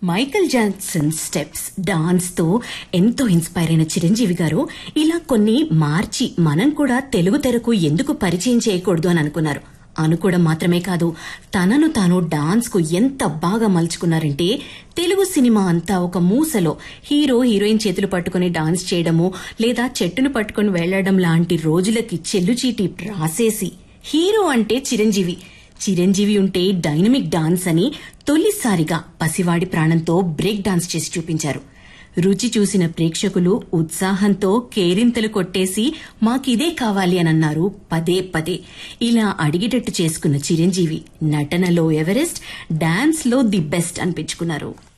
Michael Jackson steps dance తో ఎంతో inspire అయిన చిరంజీవి గారు ఇలా కొన్ని మార్చి మనం కూడా తెలుగు తెరకు ఎందుకు పరిచయం చేయకూడదు అని అనుకున్నారు అనుకోవడం మాత్రమే కాదు తనను తాను డాన్స్ కు ఎంత బాగా మలుచుకున్నారంటే తెలుగు సినిమా అంతా ఒక మూసలో హీరో హీరోయిన్ చేతులు పట్టుకుని డాన్స్ చేయడము లేదా చెట్టును పట్టుకుని వెళ్లడం లాంటి రోజులకి చెల్లుచీటి రాసేసి హీరో అంటే చిరంజీవి చిరంజీవి ఉంటే డైనమిక్ డాన్స్ అని తొలిసారిగా పసివాడి ప్రాణంతో బ్రేక్ డాన్స్ చేసి చూపించారు రుచి చూసిన ప్రేక్షకులు ఉత్సాహంతో కేరింతలు కొట్టేసి మాకిదే కావాలి అని అన్నారు పదే పదే ఇలా అడిగేటట్టు చేసుకున్న చిరంజీవి నటనలో ఎవరెస్ట్ డాన్స్ లో ది బెస్ట్ అనిపించుకున్నారు